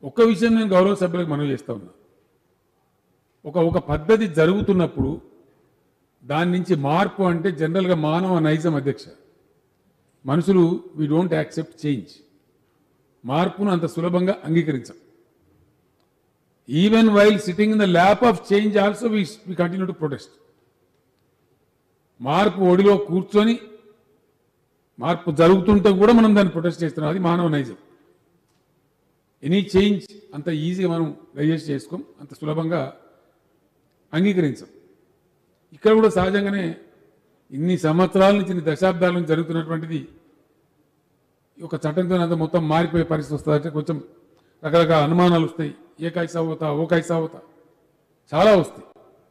ఒక్క విషయం నేను గౌరవ సభ్యులకు మనవి చేస్తా ఉన్నా ఒక ఒక పద్ధతి జరుగుతున్నప్పుడు దాని నుంచి మార్పు అంటే జనరల్గా మానవ నైజం అధ్యక్ష మనుషులు వీ డోంట్ యాక్సెప్ట్ చేంజ్ మార్పును అంత సులభంగా అంగీకరించం even while sitting in the lap of change also we we continue to protest మార్పు ఒడిలో కూర్చొని మార్పు జరుగుతుంటే కూడా మనం దాన్ని ప్రొటెస్ట్ చేస్తున్నాం అది మానవ నైజం ఎనీ చేంజ్ అంత ఈజీగా మనం డైజెస్ట్ చేసుకోం అంత సులభంగా అంగీకరించం ఇక్కడ కూడా సహజంగానే ఇన్ని సంవత్సరాల నుంచి ఇన్ని దశాబ్దాల నుంచి జరుగుతున్నటువంటిది ఈ ఒక చట్టంతో అంత మొత్తం మారిపోయే పరిస్థితి వస్తుంది అంటే కొంచెం రకరకాల అనుమానాలు వస్తాయి ఏ కైసా అవుతా ఓ కైసా అవుతా చాలా వస్తాయి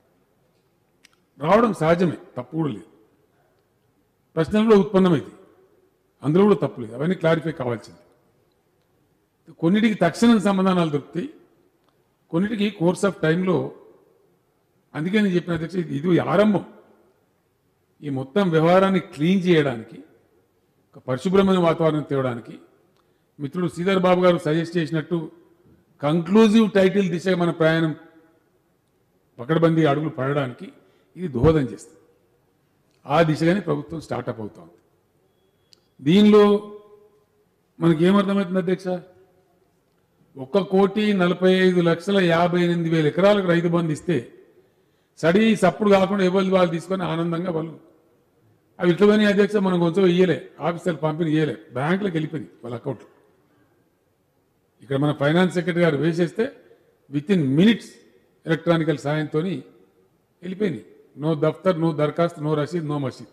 రావడం సహజమే తప్పు కూడా లేదు ప్రశ్నలు కూడా ఉత్పన్నమైంది అందులో కూడా తప్పు లేదు అవన్నీ క్లారిఫై కావాల్సింది కొన్నిటికి తక్షణం సమాధానాలు దొరుకుతాయి కొన్నిటికి కోర్స్ ఆఫ్ టైంలో అందుకే నేను చెప్పిన అధ్యక్ష ఇది- ఇది ఆరంభం ఈ మొత్తం వ్యవహారాన్ని క్లీన్ చేయడానికి ఒక పరిశుభ్రమైన వాతావరణం తేవడానికి మిత్రుడు శ్రీధర్ బాబు గారు సజెస్ట్ చేసినట్టు కంక్లూజివ్ టైటిల్ దిశగా మన ప్రయాణం పకడ్బందీ అడుగులు పడడానికి ఇది దోహదం చేస్తుంది ఆ దిశగానే ప్రభుత్వం స్టార్టప్ అవుతోంది దీనిలో మనకి ఏమర్థమవుతుంది అధ్యక్ష ఒక్క కోటి నలభై ఐదు లక్షల యాభై ఎనిమిది వేల ఎకరాలకు రైతు బంధు ఇస్తే సడి సప్పుడు కాకుండా ఎవరి వాళ్ళు తీసుకొని ఆనందంగా వాళ్ళు అవి ఇట్లా పోయినాయి అధ్యక్ష మనం కొంచెం ఇయ్యలే ఆఫీసర్లు పంపిణీ ఇయ్యలే బ్యాంకులకు వెళ్ళిపోయింది వాళ్ళ అకౌంట్లో ఇక్కడ మన ఫైనాన్స్ సెక్రటరీ గారు వేసేస్తే విత్ ఇన్ మినిట్స్ ఎలక్ట్రానికల్ సాయంతో వెళ్ళిపోయినాయి నో దఫ్తర్ నో దరఖాస్తు నో రసీద్ నో మసీద్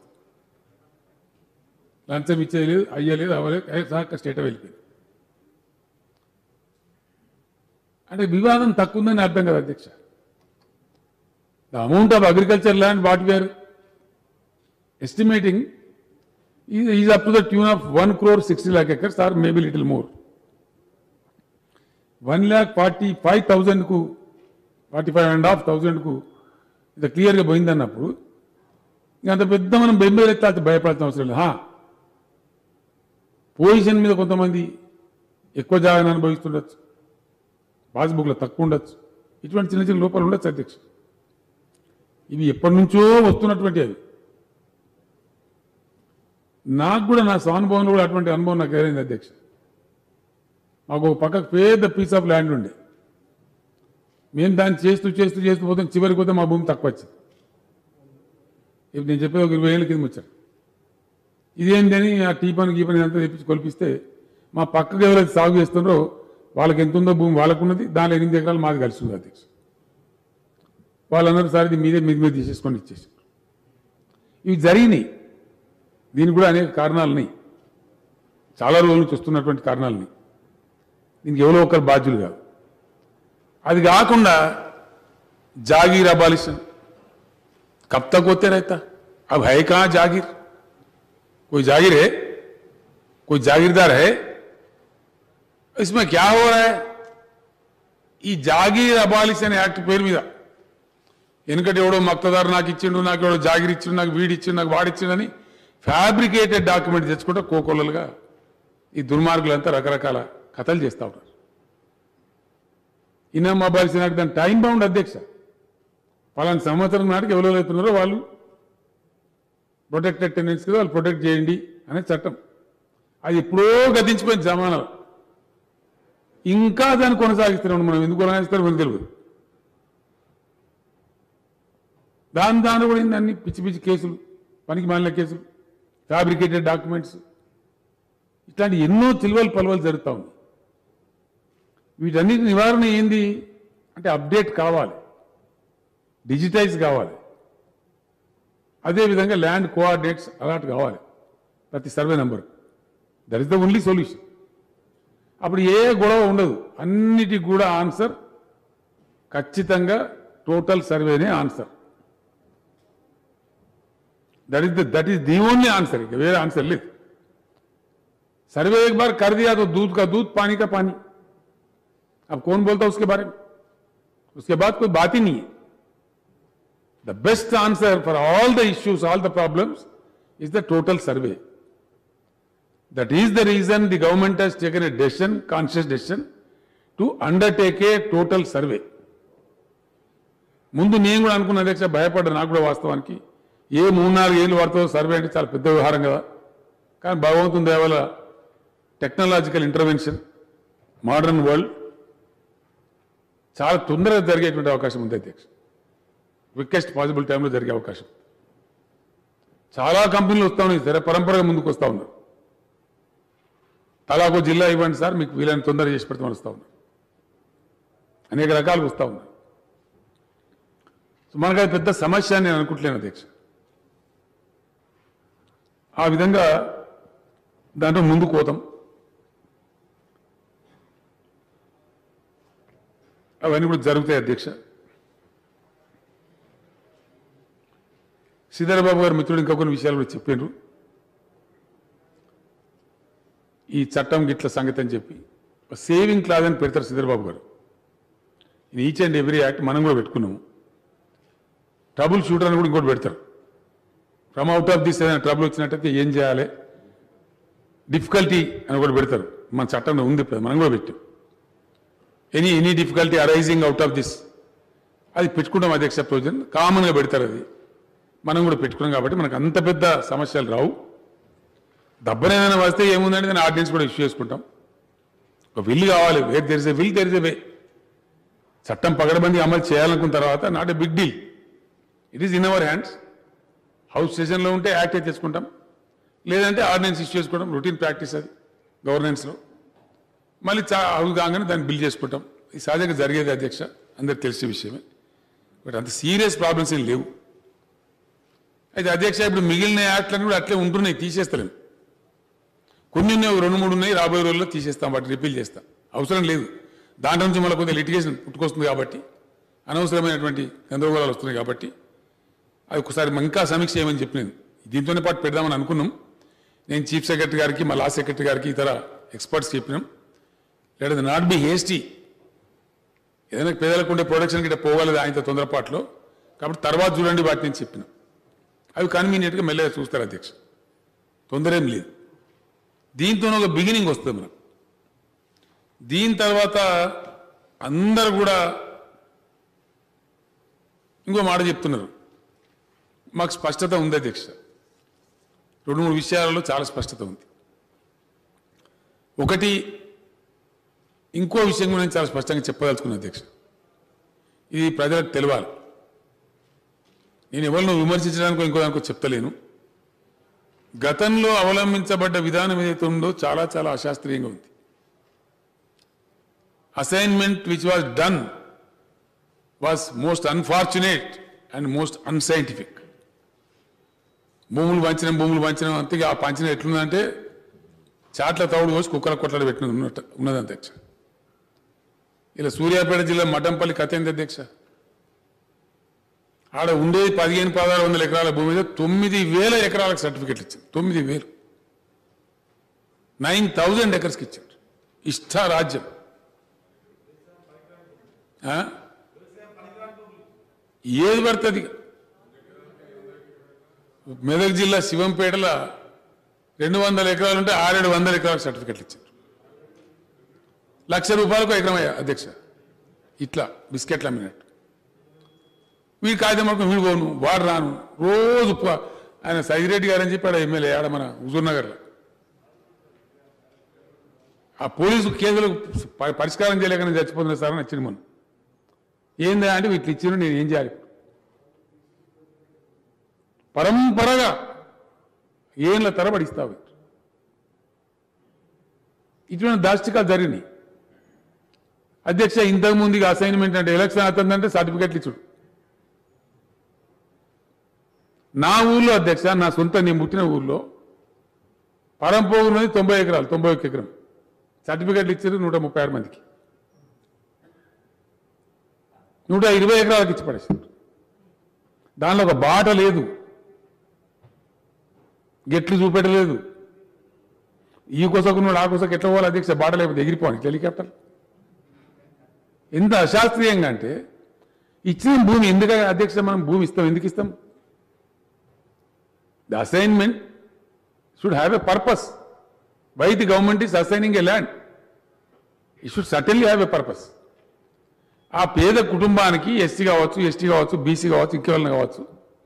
లంచం ఇచ్చేయలేదు అయ్యలేదు అవ్వలేదు సాక స్టేట్ వెళ్ళిపోయింది అంటే వివాదం తక్కువ ఉందని అర్థం కదా అధ్యక్ష the amount of agriculture land what were estimating is up to the tune of one crore sixty lakh acres or maybe little more one lakh forty five థౌజండ్కు ఫార్టీ ఫైవ్ అండ్ హాఫ్ థౌజండ్కు ఇది క్లియర్గా పోయిందన్నప్పుడు ఇంకా అంత పెద్ద మనం బెంబేలు ఎత్తే భయపడాల్సిన అవసరం లేదు హా, పొజిషన్ మీద కొంతమంది ఎక్కువ జాగాను అనుభవిస్తుండొచ్చు పాస్బుక్లో తక్కువ ఉండొచ్చు ఇటువంటి చిన్న చిన్న లోపాలు ఉండొచ్చు అధ్యక్ష ఇవి ఎప్పటి నుంచో వస్తున్నటువంటి అవి నాకు కూడా నా స్వానుభవంలో కూడా అటువంటి అనుభవం నాకు ఎదురైంది అధ్యక్ష మాకు ఒక పక్కకు పెద్ద పీస్ ఆఫ్ ల్యాండ్ ఉండే మేము దాన్ని చేస్తూ చేస్తూ చేస్తూ పోతాం చివరికి పోతే మా భూమి తక్కువ వచ్చింది ఇప్పుడు నేను చెప్పేది ఒక ఇరవై ఏళ్ళ కింద వచ్చాను ఇదేంటని ఆ టీ పని గీ పని అంతా తెప్పించి కొలిపిస్తే మా పక్కకు ఎవరైతే సాగు చేస్తున్నారో వాళ్ళకి ఎంత ఉందో భూమి వాళ్ళకున్నది దానిలో ఎనిమిది ఎకరాలు మాది కలిసి ఉంది అధ్యక్ష వాళ్ళందరూ సార్ ఇది మీదే మీద మీద తీసేసుకొని ఇచ్చేసారు ఇవి జరిగినాయి దీనికి కూడా అనేక కారణాలు ఉన్నాయి చాలా రోజుల నుంచి వస్తున్నటువంటి కారణాలు ఉన్నాయి దీనికి ఎవరో ఒకరు బాధ్యులు కాదు అది కాకుండా జాగీర్ అబాలిషన్ कब तक होते रहता अब है कहाँ जागीर कोई जागीर है कोई जागीरदार है इसमें क्या हो रहा है ఈ జాగీర్ అబాలిషన్ యాక్ట్ పేరు మీద వెనుకటి ఎవడో మక్తదారు నాకు ఇచ్చిండు నాకు ఎవడో జాగీర్ ఇచ్చిండు నాకు వీడి ఇచ్చిండు నాకు వాడిచ్చిండని ఫ్యాబ్రికేటెడ్ డాక్యుమెంట్ తెచ్చుకుంటే కోకొల్లలుగా ఈ దుర్మార్గులంతా రకరకాల కథలు చేస్తూ ఉంటారు ఇనాం అబాలిషన్ యాక్ట్ దాని టైం బౌండ్ అధ్యక్ష పలానా సంవత్సరం నాటికి ఎవరు అవుతున్నారో వాళ్ళు ప్రొటెక్టెడ్ టెనెంట్స్ కదా వాళ్ళు ప్రొటెక్ట్ చేయండి అనే చట్టం అది ఎప్పుడో గతించిపోయింది జమానాలు ఇంకా దాన్ని కొనసాగిస్తున్నాం మనం ఎందుకు కొనసాగిస్తారో మనకు తెలియదు దాని దాని కూడా ఏంది అన్ని పిచ్చి పిచ్చి కేసులు పనికి మాలిన కేసులు ఫ్యాబ్రికేటెడ్ డాక్యుమెంట్స్ ఇట్లాంటి ఎన్నో చిలువలు పలువలు జరుగుతూ ఉంది వీటన్నిటి నివారణ ఏంది అంటే అప్డేట్ కావాలి డిజిటైజ్ కావాలి అదేవిధంగా ల్యాండ్ కోఆర్డినేట్స్ అలాట్ కావాలి ప్రతి survey number that is the only solution అప్పుడు ఏ గొడవ ఉండదు అన్నిటికి కూడా ఆన్సర్ ఖచ్చితంగా టోటల్ సర్వేనే answer that is that is the only answer है वेरे आंसर लिख सर्वे एक बार कर दिया तो दूध का दूध पानी का पानी अब कौन बोलता उसके बारे में उसके बाद कोई बात ही नहीं है the best answer for all the issues all the problems is the total survey that is the reason the government has taken a decision conscious decision to undertake a total survey ముందు నేను కూడా అనుకున్న అధ్యక్ష భయపడ్డా నాకు కూడా వాస్తవానికి ఏ మూడు నాలుగు ఏళ్ళు పడుతుందో సర్వే అంటే చాలా పెద్ద వ్యవహారం కదా కానీ భగవంతుని దేవల టెక్నాలజికల్ ఇంటర్వెన్షన్ మోడర్న్ వరల్డ్ చాలా తొందరగా జరిగేటువంటి అవకాశం ఉంది అధ్యక్ష క్విక్కెస్ట్ పాసిబుల్ టైంలో జరిగే అవకాశం చాలా కంపెనీలు వస్తూ ఉన్నాయి సరే పరంపరగా ముందుకు వస్తూ ఉన్నారు తలాకో జిల్లా ఇవ్వండి సార్ మీకు వీలైన తొందరగా చేసి పెడతామని వస్తూ ఉన్నారు అనేక రకాలుగా వస్తూ ఉన్నారు సో మనకు అది పెద్ద సమస్య అని నేను అనుకుంటలేను అధ్యక్ష ఆ విధంగా దాంట్లో ముందుకు పోతాం అవన్నీ కూడా జరుగుతాయి అధ్యక్ష శ్రీధరబాబు గారు మిత్రుడు ఇంకా కొన్ని విషయాలు కూడా చెప్పిండ్రు ఈ చట్టం గిట్ల సంగతి అని చెప్పి సేవింగ్ క్లాజ్ అని పెడతారు శ్రీధరబాబు గారు in each and every act మనం కూడా పెట్టుకున్నాము ట్రబుల్ షూటర్ అని కూడా ఇంకోటి పెడతారు ఫ్రమ్ అవుట్ ఆఫ్ దిస్ ఏదైనా ట్రబుల్ వచ్చినట్టయితే ఏం చేయాలి డిఫికల్టీ అని కూడా పెడతారు మన చట్టంలో ఉంది ఇప్పుడు, మనం కూడా పెట్టాం any any difficulty arising out of this అది పెట్టుకుంటాం అధ్యక్ష ప్రొవిజన్ కామన్గా పెడతారు అది మనం కూడా పెట్టుకున్నాం కాబట్టి మనకు అంత పెద్ద సమస్యలు రావు దెబ్బనేదైనా వస్తే ఏముందంటే దాని ఆర్డినెన్స్ కూడా ఇష్యూ చేసుకుంటాం ఒక విల్ కావాలి వేర్ తెరిసే విల్ తెరిసే వే చట్టం పగడబంది అమలు చేయాలనుకున్న తర్వాత not a big deal it is in our hands house సెషన్లో ఉంటే యాక్ట్ అయితే తెచ్చుకుంటాం లేదంటే ఆర్డినెన్స్ ఇష్యూ చేసుకోవడం రొటీన్ ప్రాక్టీస్ అది గవర్నెన్స్లో మళ్ళీ చా హౌస్ కాగానే దాన్ని బిల్ చేసుకుంటాం ఇది సహజంగా జరిగేది అధ్యక్ష అందరికి తెలిసే విషయమే బట్ అంత సీరియస్ ప్రాబ్లమ్స్ ఏం లేవు అయితే అధ్యక్ష ఇప్పుడు మిగిలిన యాక్ట్లన్నీ కూడా అట్లే ఉంటున్నాయి తీసేస్తలేం కొన్ని ఉన్నాయి ఒక రెండు మూడు ఉన్నాయి రాబోయే రోజుల్లో తీసేస్తాం వాటిని రిపీల్ చేస్తాం అవసరం లేదు దాంట్లో నుంచి మళ్ళీ కొంత లిటిగేషన్ పుట్టుకొస్తుంది కాబట్టి అనవసరమైనటువంటి గందరగోళాలు వస్తున్నాయి కాబట్టి అది ఒకసారి ఇంకా సమీక్ష చేయమని చెప్పినాను దీంతోనే పాటు పెడదామని అనుకున్నాం నేను చీఫ్ సెక్రటరీ గారికి మా లా సెక్రటరీ గారికి ఇతర ఎక్స్పర్ట్స్ చెప్పినాం let is not be hasty ఏదైనా పేదలకు ఉండే ప్రొడక్షన్ గిట్ట పోవాలి ఆయనతో తొందరపాట్లో కాబట్టి తర్వాత చూడండి వాటిని నేను చెప్పిన అవి కన్వీనియంట్గా మెల్లగా చూస్తారు అధ్యక్ష తొందర ఏం లేదు దీంతో ఒక బిగినింగ్ వస్తుంది మనకు దీని తర్వాత అందరు కూడా ఇంకో మాట చెప్తున్నారు మాకు స్పష్టత ఉంది అధ్యక్ష రెండు మూడు విషయాలలో చాలా స్పష్టత ఉంది ఒకటి ఇంకో విషయం కూడా నేను చాలా స్పష్టంగా చెప్పదలుచుకున్నాను అధ్యక్ష ఇది ప్రజలకు తెలవాలి నేను ఎవరినో విమర్శించడానికో ఇంకో దానికో చెప్తలేను గతంలో అవలంబించబడ్డ విధానం ఏదైతే ఉందో చాలా చాలా అశాస్త్రీయంగా ఉంది assignment which was done was most unfortunate and most unscientific భూములు పంచడం భూములు పంచడం అంతే ఆ పంచడం ఎట్లుందంటే చాట్ల తవుడు పోసి కుక్కల కొట్లాడ పెట్టిన ఉన్నట్టు ఉన్నది అధ్యక్ష ఇలా సూర్యాపేట జిల్లా మఠంపల్లి కథ ఏంది అధ్యక్ష ఆడ ఉండేది పదిహేను పదహారు వందల ఎకరాల భూమి మీద తొమ్మిది వేల ఎకరాలకు సర్టిఫికెట్లు ఇచ్చింది తొమ్మిది వేలు నైన్ థౌజండ్ ఎకర్స్కి ఇచ్చారు ఇష్ట రాజ్యం ఆ? ఏది పడుతుంది మెదక్ జిల్లా శివంపేటల రెండు వందల ఎకరాలు ఉంటే ఆరేడు వందల ఎకరాలకు సర్టిఫికెట్లు ఇచ్చారు లక్ష రూపాయలకు ఎకరం అయ్యా అధ్యక్ష ఇట్లా బిస్కెట్లు అమ్మినట్టు వీడు కాగితం పడుకుని వీడు పోను వాడు రాను రోజు ప- ఆయన సైదిరెడ్డి గారు అని చెప్పాడు ఎమ్మెల్యే ఆడ మన హుజూర్ నగర్లో ఆ పోలీసు కేసులు ప- పరిష్కారం చేయలేకనే చచ్చిపోతున్నా సార్ అని వచ్చింది మొన్న ఏందా అంటే వీటిని ఇచ్చిన నేను ఏం చేయాలి పరంపరగా ఏళ్ళ తరబడి ఇస్తావు ఇటువంటి దాష్టికాలు జరిగినాయి అధ్యక్ష ఇంతకు ముందుగా అసైన్మెంట్ అంటే ఎలక్షన్ అవుతుందంటే సర్టిఫికెట్లు ఇచ్చుడు నా ఊర్లో అధ్యక్ష నా సొంత నేను పుట్టిన ఊర్లో పరంపోగున్నది తొంభై ఎకరాలు తొంభై ఒక్క ఎకరం సర్టిఫికెట్లు ఇచ్చారు నూట ముప్పై ఆరు మందికి నూట ఇరవై ఎకరాలకు ఇచ్చి పడేసారు దానిలో ఒక బాట లేదు గెట్లు చూపెట్టలేదు ఈ కొసకున్నాడు ఆ కొసకు ఎట్లా పోవాలి అధ్యక్ష బాట లేకపోతే ఎగిరిపోవాలి హెలికాప్టర్ ఎంత అశాస్త్రీయంగా అంటే ఇచ్చిన భూమి ఎందుకు అధ్యక్ష మనం భూమి ఇస్తాం ఎందుకు ఇస్తాం the assignment should have a purpose why the government is assigning a land ఈ should certainly have a purpose ఆ పేద కుటుంబానికి ఎస్సీ కావచ్చు ఎస్టీ కావచ్చు బీసీ కావచ్చు ఇంకెవరైనా కావచ్చు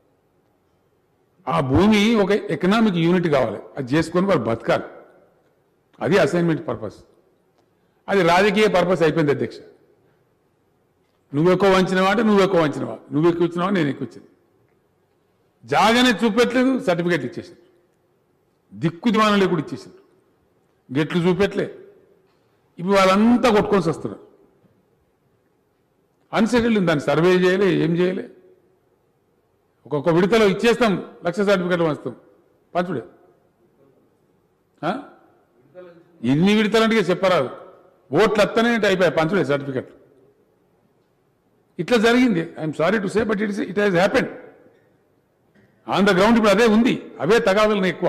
ఆ భూమి ఒక ఎకనామిక్ యూనిట్ కావాలి అది చేసుకొని వాళ్ళు బతకాలి అది అసైన్మెంట్ పర్పస్ అది రాజకీయ పర్పస్ అయిపోయింది అధ్యక్ష నువ్వు ఎక్కువ వంచినవా అంటే నువ్వు ఎక్కువ వంచినవా నువ్వు ఎక్కువ ఇచ్చినావా నేను ఎక్కువ ఇచ్చింది జాగానే చూపెట్టలేదు సర్టిఫికేట్లు ఇచ్చేసారు దిక్కు దివాణాలు కూడా ఇచ్చేసారు గెట్లు చూపెట్టలే ఇప్పుడు వాళ్ళంతా కొట్టుకొని వస్తున్నారు అన్సెటిల్డ్ దాన్ని సర్వే చేయలే ఏం చేయలే ఒక్కొక్క విడతలో ఇచ్చేస్తాం లక్ష సర్టిఫికెట్లు పంచుతాం పంచుడే ఆ? ఎన్ని విడతలంటే ఇక చెప్పరాదు ఓట్లు వస్తేనే అయిపోయాయి పంచుడే సర్టిఫికెట్లు ఇట్లా జరిగింది I'm sorry to say but it it has happened on the ground ఇప్పుడు అదే ఉంది అవే తగాదులను ఎక్కువ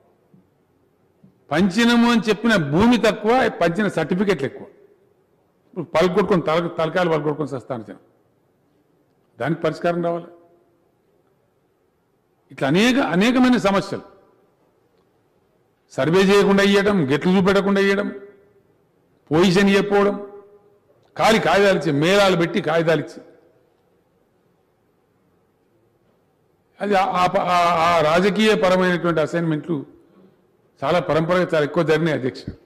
పంచినము అని చెప్పిన భూమి తక్కువ పంచిన సర్టిఫికెట్లు ఎక్కువ ఇప్పుడు పలుకొట్టుకొని తల తలకాయలు పలుకొట్టుకొని వస్తాను జనం దానికి పరిష్కారం రావాలి ఇట్లా అనేక అనేకమైన సమస్యలు సర్వే చేయకుండా ఇవ్వడం గెట్లు చూపెట్టకుండా ఇవ్వడం పొజిషన్ చెప్పవడం ఖాళీ కాగితాలు ఇచ్చి మేళాలు పెట్టి కాగితాలు ఇచ్చి అది ఆ- ఆ- ఆ- ఆ రాజకీయ పరమైనటువంటి అసైన్మెంట్లు చాలా పరంపరగా చాలా ఎక్కువ జరిగినాయి అధ్యక్ష